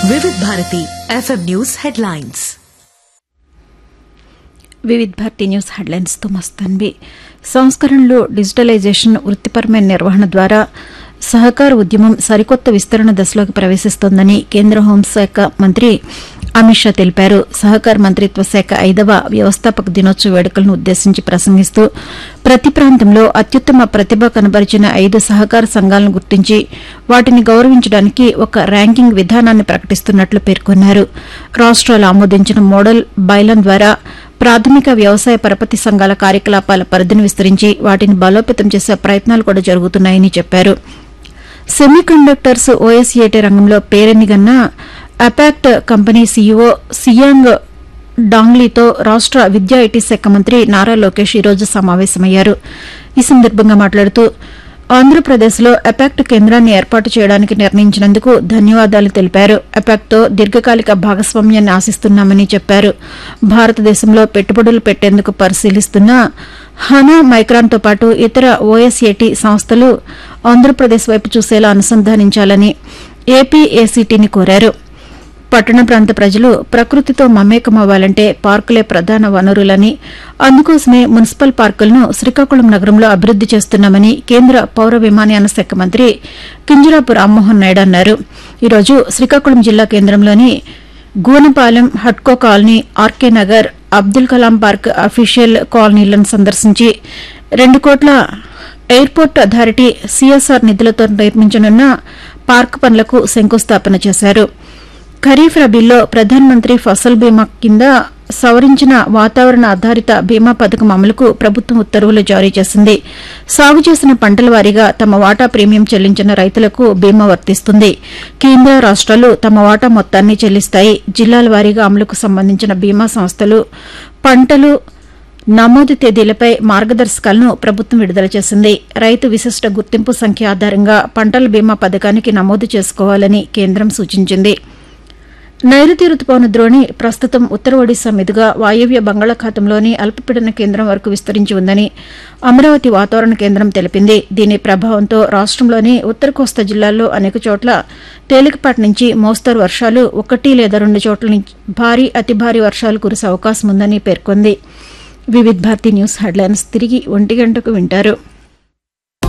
Vividh Bharati F M news headlines Vividh Bharati news హెడ్లైన్స్తో మస్తాన్వి సంస్కరణలు డిజిటలైజేషన్ వృత్తిపరమైన నిర్వహణ ద్వారా సహకార ఉద్యమం సరికొత్త విస్తరణ దశలోకి ప్రవేశిస్తోందని కేంద్ర హోంశాఖ మంత్రి అమిత్ షా తెలిపారు సహకార మంత్రిత్వ శాఖ ఐదవ వ్యవస్థాపక దినోత్సవ వేడుకలను ఉద్దేశించి ప్రసంగిస్తూ ప్రతి ప్రాంతంలో అత్యుత్తమ ప్రతిభ కనబరిచిన ఐదు సహకార సంఘాలను గుర్తించి వాటిని గౌరవించడానికి ఒక ర్యాంకింగ్ విధానాన్ని ప్రకటిస్తున్నట్లు పేర్కొన్నారు రాష్ట్రాలు ఆమోదించిన మోడల్ బైలాన్ ద్వారా ప్రాథమిక వ్యవసాయ పరపతి సంఘాల కార్యకలాపాల పరిధిని విస్తరించి వాటిని బలోపేతం చేసే ప్రయత్నాలు కూడా జరుగుతున్నాయని చెప్పారు సెమీ కండక్టర్స్ ఓఎస్ఏటీ రంగంలో పేరెన్నిగన్న అపాక్ట్ కంపెనీ సీఈఓ సియాంగ్ డాంగ్లీతో రాష్ట విద్యా ఐటీ శాఖ మంత్రి నారా లోకేష్ ఈరోజు సమావేశమయ్యారు ఈ సందర్భంగా మాట్లాడుతూ ఆంధ్రప్రదేశ్లో అపాక్ట్ కేంద్రాన్ని ఏర్పాటు చేయడానికి నిర్ణయించినందుకు ధన్యవాదాలు తెలిపారు అపాక్ట్తో దీర్ఘకాలిక భాగస్వామ్యాన్ని ఆశిస్తున్నామని చెప్పారు భారతదేశంలో పెట్టుబడులు పెట్టేందుకు పరిశీలిస్తున్న హనా మైక్రాన్తో పాటు ఇతర ఓఎస్ఏటీ సంస్థలు ఆంధ్రప్రదేశ్ వైపు చూసేలా అనుసంధానించాలని ఏపీఏసీటీని కోరారు పట్టణ ప్రాంత ప్రజలు ప్రకృతితో మమేకమవ్వాలంటే పార్కులే ప్రధాన వనరులని అందుకోసమే మున్సిపల్ పార్కులను శ్రీకాకుళం నగరంలో అభివృద్ది చేస్తున్నామని కేంద్ర పౌర విమానయాన శాఖ మంత్రి కింజరాపు రామ్మోహన్ నాయుడు అన్నారు ఈరోజు శ్రీకాకుళం జిల్లా కేంద్రంలోని గూనపాలెం హట్కో colony R K Nagar Abdul Kalam park official కాలనీలను సందర్శించి రెండు కోట్ల ఎయిర్పోర్ట్ అథారిటీ సీఎస్ఆర్ నిధులతో నిర్మించనున్న పార్క్ పనులకు శంకుస్థాపన చేశారు ఖరీఫ్ రబీల్లో ప్రధానమంత్రి ఫసల్ బీమా కింద సవరించిన వాతావరణ ఆధారిత బీమా పథకం అమలుకు ప్రభుత్వం ఉత్తర్వులు జారీ చేసింది సాగు చేసిన పంటల వారీగా తమ వాటా ప్రీమియం చెల్లించిన రైతులకు బీమా వర్తిస్తుంది కేంద్ర రాష్ట్రాలు తమ వాటా మొత్తాన్ని చెల్లిస్తాయి జిల్లాల వారీగా అమలుకు సంబంధించిన బీమా సంస్థలు పంటలు నమోదు తేదీలపై మార్గదర్శకాలను ప్రభుత్వం విడుదల చేసింది రైతు విశిష్ట గుర్తింపు సంఖ్య ఆధారంగా పంటల బీమా పథకానికి నమోదు చేసుకోవాలని కేంద్రం సూచించింది నైరుతి రుతుపవన ద్రోణి ప్రస్తుతం ఉత్తర ఒడిశా మీదుగా వాయవ్య బంగాళాఖాతంలోని అల్పపీడన కేంద్రం వరకు విస్తరించి ఉందని అమరావతి వాతావరణ కేంద్రం తెలిపింది దీని ప్రభావంతో రాష్టంలోని ఉత్తర కోస్తా జిల్లాల్లో అనేక చోట్ల తేలికపాటి నుంచి మోస్తరు వర్షాలు ఒకటి లేదా రెండు చోట్ల నుంచి భారీ అతి భారీ వర్షాలు కురిసే అవకాశం ఉందని పేర్కొంది వివిధ్ భారతి న్యూస్ హెడ్లైన్స్ తిరిగి ఒంటి గంటకు వింటారు